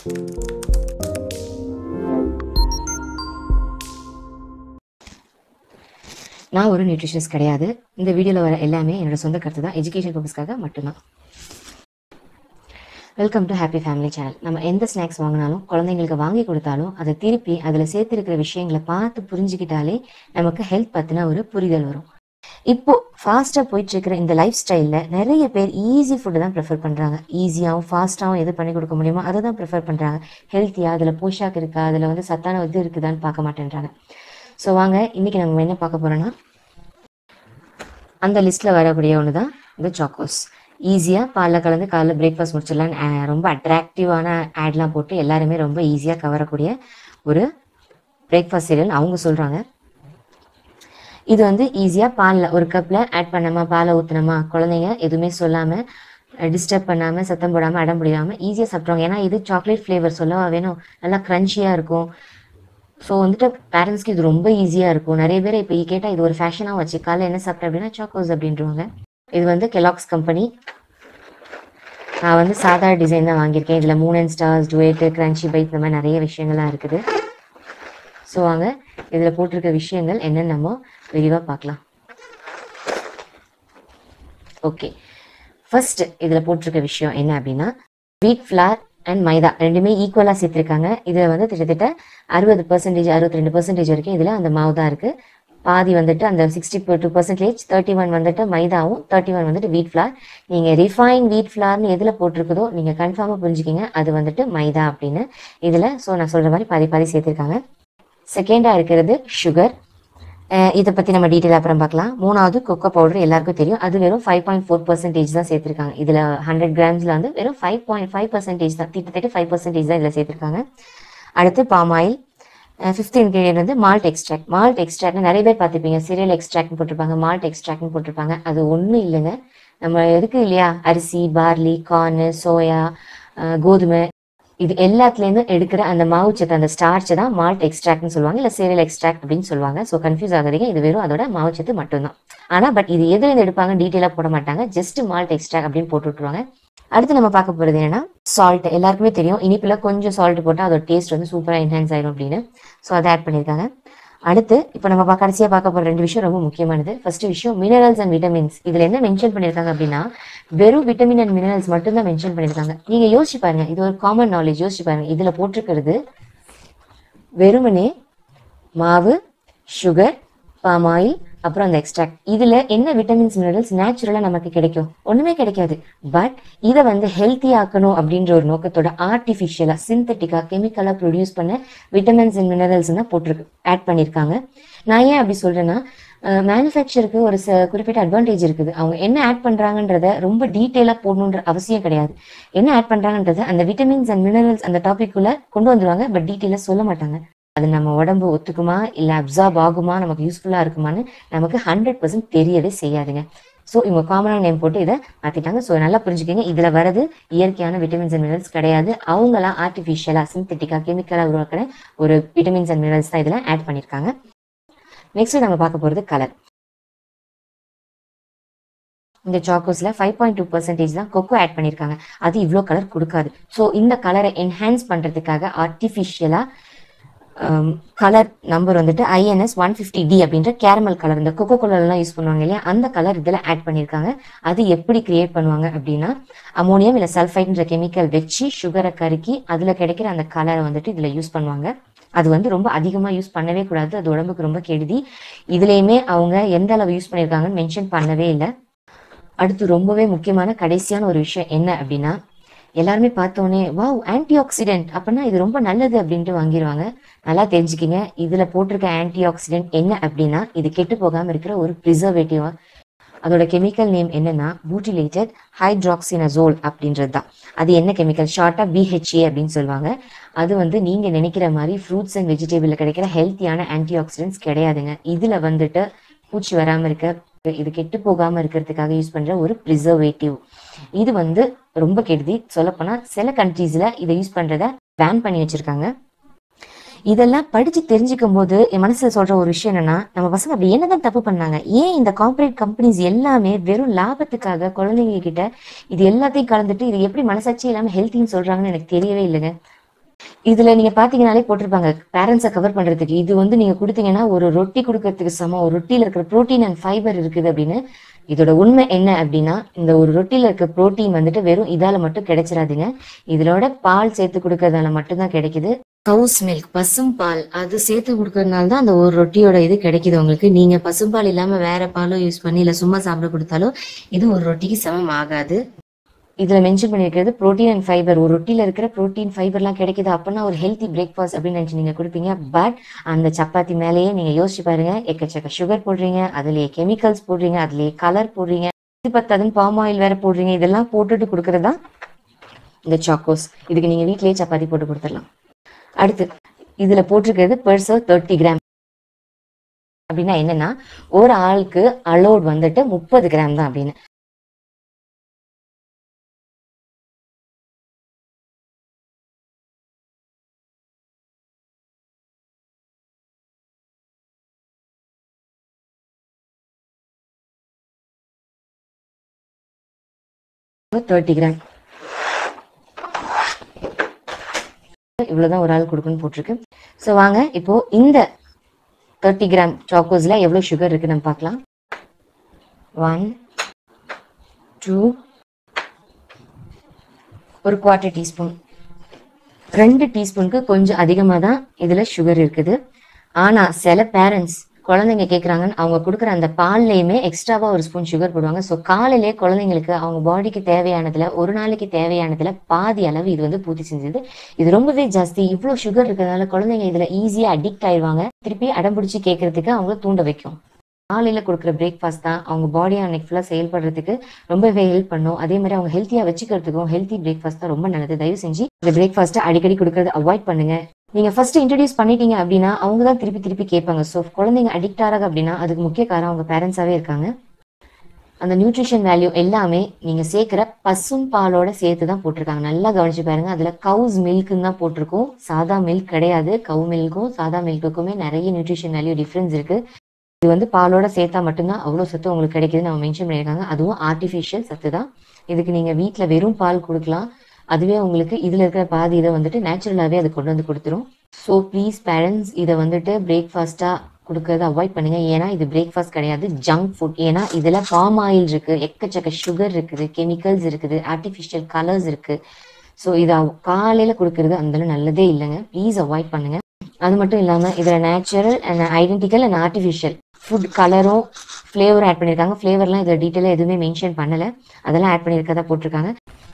நான் ஒரு நியூட்ரிஷனிஸ்ட் கிடையாது இந்த வீடியோவில் வர எல்லாமே என்னோட சொந்த கருத்து தான் எஜுகேஷன் பர்பஸ்க்காக மட்டும்தான் welcome to happy family channel நம்ம எந்த ஸ்நாக்ஸ் வாங்கினாலும் குழந்தைங்களுக்கு வாங்கி கொடுத்தாலும் அதை திருப்பி அதில் சேர்த்திருக்கிற விஷயங்களை பார்த்து புரிஞ்சுக்கிட்டாலே நமக்கு ஹெல்த் பற்றின ஒரு புரிதல் வரும் இப்போ ஃபாஸ்ட்டாக போயிட்டு இருக்கிற இந்த லைஃப் ஸ்டைலில் நிறைய பேர் ஈஸி ஃபுட்டு தான் ப்ரிஃபர் பண்ணுறாங்க ஈஸியாகவும் ஃபாஸ்ட்டாகவும் எது பண்ணி கொடுக்க முடியுமோ அதை தான் ப்ரிஃபர் பண்ணுறாங்க ஹெல்த்தியாக அதில் போஷாக் இருக்கா அதில் வந்து சத்தான இது இருக்குதான்னு பார்க்க மாட்டேன்றாங்க ஸோ வாங்க இன்னைக்கு நம்ம என்ன பார்க்க போறோம்னா அந்த லிஸ்ட்டில் வரக்கூடிய ஒன்று தான் இந்த சாக்கோஸ் ஈஸியாக பாலில் கலந்து காலைல பிரேக்ஃபாஸ்ட் முடிச்சிடலான்னு அஹ், ரொம்ப அட்ராக்டிவான ஆட்லாம் போட்டு எல்லாருமே ரொம்ப ஈஸியாக கவரக்கூடிய ஒரு பிரேக்ஃபாஸ்ட் சீரியல் அவங்க சொல்கிறாங்க இது வந்து ஈஸியாக பாலில் ஒரு கப்பில் ஆட் பண்ணாமா பாலை ஊற்றினோமா குழந்தைங்க எதுவுமே சொல்லாமல் டிஸ்டர்ப் பண்ணாமல் சத்தம் போடாமல் அடம் முடியாமல் ஈஸியாக சாப்பிட்ருவாங்க ஏன்னா இது சாக்லேட் ஃப்ளேவர் சொல்லவா வேணும் நல்லா க்ரன்ச்சியாக இருக்கும் ஸோ வந்துட்டு பேரண்ட்ஸ்க்கு இது ரொம்ப ஈஸியாக இருக்கும் நிறைய பேர் இப்போ கேட்டால் இது ஒரு ஃபேஷனாக வச்சு காலைல என்ன சாப்பிட்டேன் அப்படின்னா சாக்கோஸ் அப்படின்றவாங்க இது வந்து கெலாக்ஸ் கம்பெனி நான் வந்து சாதா டிசைன் தான் வாங்கியிருக்கேன் இதில் மூன் அண்ட் ஸ்டார்ஸ் டுவேட்டு கிரன்ச்சி பைட் இந்த மாதிரி நிறைய விஷயங்கள்லாம் இருக்குது ஸோ வாங்க இதில் போட்டிருக்க விஷயங்கள் என்னென்னு நம்ம விரிவாக பார்க்கலாம் ஓகே ஃபர்ஸ்ட் இதில் போட்டிருக்க விஷயம் என்ன அப்படின்னா வீட் ஃப்ளார் அண்ட் மைதா ரெண்டுமே ஈக்குவலாக சேர்த்துருக்காங்க இதில் வந்து கிட்டத்தட்ட அறுபது பர்சன்டேஜ் அறுபத்தி ரெண்டு பர்சன்டேஜ் வரைக்கும் இதில் அந்த மாவு தான் இருக்குது பாதி வந்துட்டு அந்த sixty two percentage thirty one வந்துட்டு மைதாவும் தேர்ட்டி ஒன் வந்துட்டு வீட் ஃப்ளார் நீங்கள் ரிஃபைன் வீட் ஃப்ளார்னு எதில் போட்டிருக்குதோ நீங்கள் கன்ஃபார்மாக புரிஞ்சுக்கிங்க அது வந்துட்டு மைதா அப்படின்னு இதில் ஸோ நான் சொல்கிற மாதிரி பாதி பாதி சேர்த்துருக்காங்க செகண்டாக இருக்கிறது சுகர் இதை பற்றி நம்ம டீட்டெயில் அப்புறம் பார்க்கலாம் மூணாவது கொக்கோ பவுடர் எல்லாருக்கும் தெரியும் அது வெறும் ஃபைவ் பாயிண்ட் ஃபோர் பர்சன்டேஜ் தான் சேர்த்துருக்காங்க இதில் ஹண்ட்ரட் கிராம்ஸில் வந்து வெறும் ஃபைவ் பாயிண்ட் ஃபைவ் பர்சன்டேஜ் தான் கிட்டத்தட்ட ஃபைவ் பர்சன்டேஜ் தான் இதில் சேர்த்துருக்காங்க அடுத்து பாம் ஆயில் ஃபிஃப்த் இன்க்ரீடியன்ட் வந்து மால்ட் எக்ஸ்ட்ராக்ட் மால்ட் எக்ஸ்ட்ராக்ட் நிறைய பேர் பார்த்துப்பீங்க சீரியல் எக்ஸ்ட்ராக்ட்னு போட்டிருப்பாங்க மால்ட் எக்ஸ்ட்ராக்ட்னு போட்டிருப்பாங்க அது ஒன்றும் இல்லைங்க நம்ம எதுக்கு இல்லையா அரிசி பார்லி கார்னு சோயா கோதுமை இது எல்லாத்துலேருந்தும் எடுக்கிற அந்த மாவுச்சத்து அந்த ஸ்டார்ச்சை தான் மால்ட் எக்ஸ்ட்ராக்ட்னு சொல்லுவாங்க இல்லை சீரியல் எக்ஸ்ட்ராக்ட் அப்படின்னு சொல்லுவாங்க ஸோ கன்ஃபியூஸ் ஆகாதீங்க இது வெறும் அதோட மாவுச்சத்து மட்டும்தான் ஆனால் பட் இது எதுலேருந்து எடுப்பாங்க டீட்டெயிலாக போட மாட்டாங்க ஜஸ்ட் மால்ட் எக்ஸ்ட்ராக்ட் அப்படின்னு போட்டு விட்ருவாங்க அடுத்து நம்ம பார்க்க போகிறது என்னன்னா சால்ட் எல்லாருக்குமே தெரியும் இனிப்பில் கொஞ்சம் சால்ட் போட்டால் அதோட டேஸ்ட் வந்து சூப்பராக என்ஹான்ஸ் ஆயிடும் அப்படின்னு ஸோ அதை ஆட் பண்ணியிருக்காங்க அடுத்து இப்போ நம்ம பா- கடைசியா பார்க்க போற ரெண்டு விஷயம் ரொம்ப முக்கியமானது ஃபர்ஸ்ட் விஷயம் மினரல்ஸ் அண்ட் விட்டமின்ஸ் இதுல என்ன மென்ஷன் பண்ணியிருக்காங்க அப்படின்னா வெறும் விட்டமின் அண்ட் மினரல்ஸ் மட்டும் தான் மென்ஷன் பண்ணியிருக்காங்க நீங்க யோசிச்சு பாருங்க இது ஒரு காமன் நாலேஜ் யோசிச்சு பாருங்க இதுல போட்டிருக்கிறது வெறுமனே மாவு சுகர் பாம் ஆயில் அப்புறம் அந்த எக்ஸ்ட்ராக்ட் இதுல என்ன விட்டமின்ஸ் மினரல்ஸ் நேச்சுரலா நமக்கு கிடைக்கும் ஒண்ணுமே கிடைக்காது பட் இதை வந்து ஹெல்த்தி ஆக்கணும் அப்படின்ற ஒரு நோக்கத்தோட ஆர்டிஃபிஷியலா சிந்தட்டிக்கா கெமிக்கலா ப்ரொடியூஸ் பண்ண விட்டமின்ஸ் அண்ட் மினரல்ஸ் தான் போட்டிருக்கு ஆட் பண்ணியிருக்காங்க நான் ஏன் அப்படி சொல்றேன்னா மேனுஃபேக்சருக்கு ஒரு ச குறிப்பிட்ட அட்வான்டேஜ் இருக்குது அவங்க என்ன ஆட் பண்றாங்கன்றத ரொம்ப டீட்டெயிலாக போடணுன்ற அவசியம் கிடையாது என்ன ஆட் பண்றாங்கன்றத அந்த விட்டமின்ஸ் அண்ட் மினரல்ஸ் அந்த டாபிக்குள்ள கொண்டு வந்துருவாங்க பட் டீட்டெயிலாக சொல்ல மாட்டாங்க அது நம்ம உடம்பு ஒத்துக்குமா இல்லை அப்சார்ப் ஆகுமா நமக்கு யூஸ்ஃபுல்லாக இருக்குமான்னு நமக்கு ஹண்ட்ரட் பர்சன்ட் தெரியவே செய்யாதுங்க ஸோ இவங்க காமனான நேம் போட்டு இதை மாற்றிட்டாங்க ஸோ நல்லா புரிஞ்சுக்கங்க இதில் வரது இயற்கையான விட்டமின்ஸ் அண்ட் மினரல்ஸ் கிடையாது அவங்களா ஆர்டிஃபிஷியலாக சிந்தட்டிக்காக கெமிக்கலாக உருவாக்கின ஒரு விட்டமின்ஸ் அண்ட் மினரல்ஸ் தான் இதில் ஆட் பண்ணியிருக்காங்க நெக்ஸ்ட் நம்ம பார்க்க போகிறது கலர் இந்த சாக்கோஸ்ல ஃபைவ் பாயிண்ட் டூ பர்சன்டேஜ் தான் கொக்கோ ஆட் பண்ணியிருக்காங்க அது இவ்வளோ கலர் கொடுக்காது ஸோ இந்த கலரை என்ஹான்ஸ் பண்ணுறதுக்காக ஆர்டிஃபிஷியலாக கலர் நம்பர் வந்துட்டு ஐஎன்எஸ் ஒன் ஃபிஃப்டி டி அப்படின்ற கேரமல் கலர் இந்த கொக்கோ கலர்லாம் யூஸ் பண்ணுவாங்க இல்லையா அந்த கலர் இதில் ஆட் பண்ணியிருக்காங்க அது எப்படி கிரியேட் பண்ணுவாங்க அப்படின்னா அமோனியம் இல்லை சல்ஃபைட்ன்ற கெமிக்கல் வச்சு சுகரை கருக்கி அதில் கிடைக்கிற அந்த கலரை வந்துட்டு இதில் யூஸ் பண்ணுவாங்க அது வந்து ரொம்ப அதிகமாக யூஸ் பண்ணவே கூடாது அது உடம்புக்கு ரொம்ப கெடுதி இதுலேயுமே அவங்க எந்த அளவு யூஸ் பண்ணியிருக்காங்கன்னு மென்ஷன் பண்ணவே இல்லை அடுத்து ரொம்பவே முக்கியமான கடைசியான ஒரு விஷயம் என்ன அப்படின்னா எல்லாருமே பார்த்தோன்னே வாவ் ஆன்டி ஆக்சிடென்ட் அப்படின்னா இது ரொம்ப நல்லது அப்படின்ட்டு வாங்கிடுவாங்க நல்லா தெரிஞ்சுக்கிங்க இதில் போட்டிருக்க ஆன்டி ஆக்சிடென்ட் என்ன அப்படின்னா இது கெட்டு போகாமல் இருக்கிற ஒரு ப்ரிசர்வேட்டிவா அதோட கெமிக்கல் நேம் என்னன்னா பூட்டிலேட்டட் ஹைட்ராக்சினசோல் அப்படின்றது தான் அது என்ன கெமிக்கல் ஷார்ட்டாக பிஹெச்ஏ அப்படின்னு சொல்லுவாங்க அது வந்து நீங்க நினைக்கிற மாதிரி ஃப்ரூட்ஸ் அண்ட் வெஜிடபிள்ல கிடைக்கிற ஹெல்த்தியான ஆன்டி ஆக்சிடென்ட்ஸ் கிடையாதுங்க இதுல வந்துட்டு பூச்சி வராம இருக்க இது கெட்டு போகாம இருக்கிறதுக்காக யூஸ் பண்ற ஒரு ப்ரிசர்வேட்டிவ் இது வந்து ரொம்ப கெடுதி சொல்லப்போனா சில கண்ட்ரீஸ்ல இதை யூஸ் பண்றத பேன் பண்ணி வச்சிருக்காங்க இதெல்லாம் படிச்சு தெரிஞ்சுக்கும் போது என் மனசுல சொல்ற ஒரு விஷயம் என்னன்னா நம்ம பசங்க அப்படி என்னதான் தப்பு பண்ணாங்க ஏன் இந்த கார்ப்பரேட் கம்பெனிஸ் எல்லாமே வெறும் லாபத்துக்காக குழந்தைங்க கிட்ட இது எல்லாத்தையும் கலந்துட்டு இது எப்படி மனசாட்சி இல்லாம ஹெல்த்தின்னு சொல்றாங்கன்னு எனக்கு தெரியவே இல்லைங்க இதுல நீங்க பாத்தீங்கன்னாலே போட்டிருப்பாங்க பேரண்ட்ஸை கவர் பண்றதுக்கு இது வந்து நீங்க கொடுத்தீங்கன்னா ஒரு ரொட்டி கொடுக்கறதுக்கு சமம் ஒரு ரொட்டியில இருக்கிற புரோட்டீன் அண்ட் ஃபைபர் இருக்குது அப்படின்னு இதோட உண்மை என்ன அப்படின்னா இந்த ஒரு ரொட்டியில இருக்க புரோட்டீன் வந்துட்டு வெறும் இதால மட்டும் கிடைச்சிடாதுங்க இதோட பால் சேர்த்து கொடுக்கறதால மட்டும்தான் கிடைக்குது கவுஸ் மில்க் பசும் பால் அது சேர்த்து கொடுக்கறதுனால தான் அந்த ஒரு ரொட்டியோட இது கிடைக்குது உங்களுக்கு நீங்க பசும்பால் இல்லாம வேற பாலும் யூஸ் பண்ணி இல்ல சும்மா சாப்பிட கொடுத்தாலும் இது ஒரு ரொட்டிக்கு சமம் ஆகாது இதுல மென்ஷன் பண்ணிருக்கிறது புரோட்டீன் அண்ட் ஃபைபர் ஒரு ரொட்டியில இருக்கிற புரோட்டீன் ஃபைபர்லாம் கிடைக்குது அப்படின்னா ஒரு ஹெல்த்தி பிரேக்ஃபாஸ்ட் அப்படின்னு நினைச்சு நீங்க கொடுப்பீங்க பட் அந்த சப்பாத்தி மேலேயே நீங்க யோசிச்சு பாருங்க எக்கச்சக்க சுகர் போடுறீங்க அதுலயே கெமிக்கல்ஸ் போடுறீங்க அதுலயே கலர் போடுறீங்க இது பத்தாதுன்னு பாம் ஆயில் வேற போடுறீங்க இதெல்லாம் போட்டுட்டு கொடுக்கறதா இந்த சாக்கோஸ் இதுக்கு நீங்க வீட்லயே சப்பாத்தி போட்டு கொடுத்துடலாம் அடுத்து இதுல போட்டிருக்கிறது பெர்சோ தேர்ட்டி கிராம் அப்படின்னா என்னன்னா ஒரு ஆளுக்கு அலோட் வந்துட்டு முப்பது கிராம் தான் அப்படின்னு தேர்ட்டி கிராம் இவ்வளவுதான் ஒரு ஆள் கொடுக்கணும்னு போட்டிருக்கு ஸோ வாங்க இப்போ இந்த தேர்ட்டி கிராம் சாக்கோஸ்ல எவ்வளவு சுகர் இருக்கு நம்ம பார்க்கலாம் ஒன் டூ ஒரு குவார்ட்டர் டீஸ்பூன் ரெண்டு டீஸ்பூனுக்கு கொஞ்சம் அதிகமாக தான் இதில் சுகர் இருக்குது ஆனால் சில பேரண்ட்ஸ் குழந்தைங்க கேட்குறாங்கன்னு அவங்க கொடுக்குற அந்த பால்லையுமே எக்ஸ்ட்ராவாக ஒரு ஸ்பூன் சுகர் போடுவாங்க ஸோ காலையிலே குழந்தைங்களுக்கு அவங்க பாடிக்கு தேவையானதுல ஒரு நாளைக்கு தேவையானதுல பாதி அளவு இது வந்து பூர்த்தி செஞ்சது இது ரொம்பவே ஜாஸ்தி இவ்வளோ சுகர் இருக்கிறதுனால குழந்தைங்க இதில் ஈஸியாக அடிக்ட் ஆயிடுவாங்க திருப்பி அடம்பிடிச்சு கேட்கறதுக்கு அவங்கள தூண்ட வைக்கும் காலையில கொடுக்குற பிரேக்ஃபாஸ்ட் தான் அவங்க பாடி அன்னைக்கு ஃபுல்லாக செயல்படுறதுக்கு ரொம்பவே ஹெல்ப் பண்ணும் அதே மாதிரி அவங்க ஹெல்த்தியாக வச்சுக்கிறதுக்கும் ஹெல்த்தி பிரேக்ஃபாஸ்ட் தான் ரொம்ப நல்லது தயவு செஞ்சு இந்த பிரேக்ஃபாஸ்ட்டை அடிக்கடி கொடுக்கறத அவாய்ட் பண்ணுங்க நீங்க ஃபர்ஸ்ட் இன்ட்ரடியூஸ் பண்ணிட்டீங்க அப்படின்னா அவங்க தான் திருப்பி திருப்பி கேட்பாங்க ஸோ குழந்தைங்க அடிக்ட் ஆறாங்க அப்படின்னா அதுக்கு முக்கிய காரணம் அவங்க பேரண்ட்ஸாவே இருக்காங்க அந்த நியூட்ரிஷன் வேல்யூ எல்லாமே நீங்க சேர்க்கிற பசும் பாலோட சேர்த்து தான் போட்டிருக்காங்க நல்லா கவனிச்சு பாருங்க அதுல கவுஸ் மில்க்குன்னு தான் போட்டிருக்கோம் சாதா மில்க் கிடையாது கவு மில்க்கும் சாதா மில்க்குக்குமே நிறைய நியூட்ரிஷன் வேல்யூ டிஃப்ரென்ஸ் இருக்கு இது வந்து பாலோட சேர்த்தா மட்டும்தான் அவ்வளோ சத்து உங்களுக்கு கிடைக்குதுன்னு நம்ம மென்ஷன் பண்ணியிருக்காங்க அதுவும் ஆர்டிஃபிஷியல் சத்து தான் இதுக்கு நீங்க வீட்டில் வெறும் பால் கொடுக்கலாம் அதுவே உங்களுக்கு இதுல இருக்கிற பாதி இதை வந்துட்டு நேச்சுரலாகவே அது கொண்டு வந்து கொடுத்துரும் ஸோ ப்ளீஸ் பேரண்ட்ஸ் இதை வந்துட்டு பிரேக்ஃபாஸ்டா கொடுக்கறத அவாய்ட் பண்ணுங்க ஏன்னா இது பிரேக்ஃபாஸ்ட் கிடையாது ஜங்க் ஃபுட் ஏன்னா இதுல பாம் ஆயில் இருக்கு எக்கச்சக்க சுகர் இருக்குது கெமிக்கல்ஸ் இருக்குது ஆர்டிஃபிஷியல் கலர்ஸ் இருக்கு ஸோ இதை காலையில கொடுக்கறது அந்த நல்லதே இல்லைங்க ப்ளீஸ் அவாய்ட் பண்ணுங்க அது மட்டும் இல்லாம இதுல natural and identical and artificial food கலரும் ஃப்ளேவரும் ஆட் பண்ணியிருக்காங்க ஃப்ளேவர்லாம் இதில் டீட்டெயிலாக எதுவுமே மென்ஷன் பண்ணலை அதெல்லாம் ஆட் பண்ணியிருக்கதா போட்டிருக்காங்க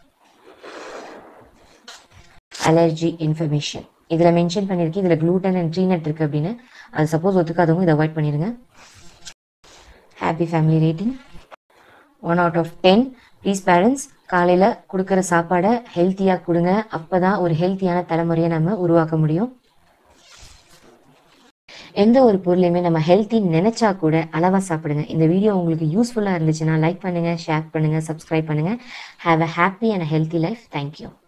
அலர்ஜி இன்ஃபர்மேஷன் இதில் மென்ஷன் பண்ணியிருக்கு இதில் க்ளூட்டன் அண்ட் ட்ரீனட் இருக்குது அப்படின்னு அது சப்போஸ் ஒத்துக்காதவங்க இதை அவாய்ட் பண்ணிடுங்க happy family rating one out of ten please parents காலையில் கொடுக்குற சாப்பாடை ஹெல்த்தியாக கொடுங்க அப்போ தான் ஒரு ஹெல்த்தியான தலைமுறையை நம்ம உருவாக்க முடியும் எந்த ஒரு பொருளையுமே நம்ம ஹெல்த்தி நினைச்சா கூட அளவா சாப்பிடுங்க இந்த வீடியோ உங்களுக்கு யூஸ்ஃபுல்லா இருந்துச்சுன்னா லைக் பண்ணுங்க ஷேர் பண்ணுங்க சப்ஸ்கிரைப் பண்ணுங்க have a happy and healthy life thank you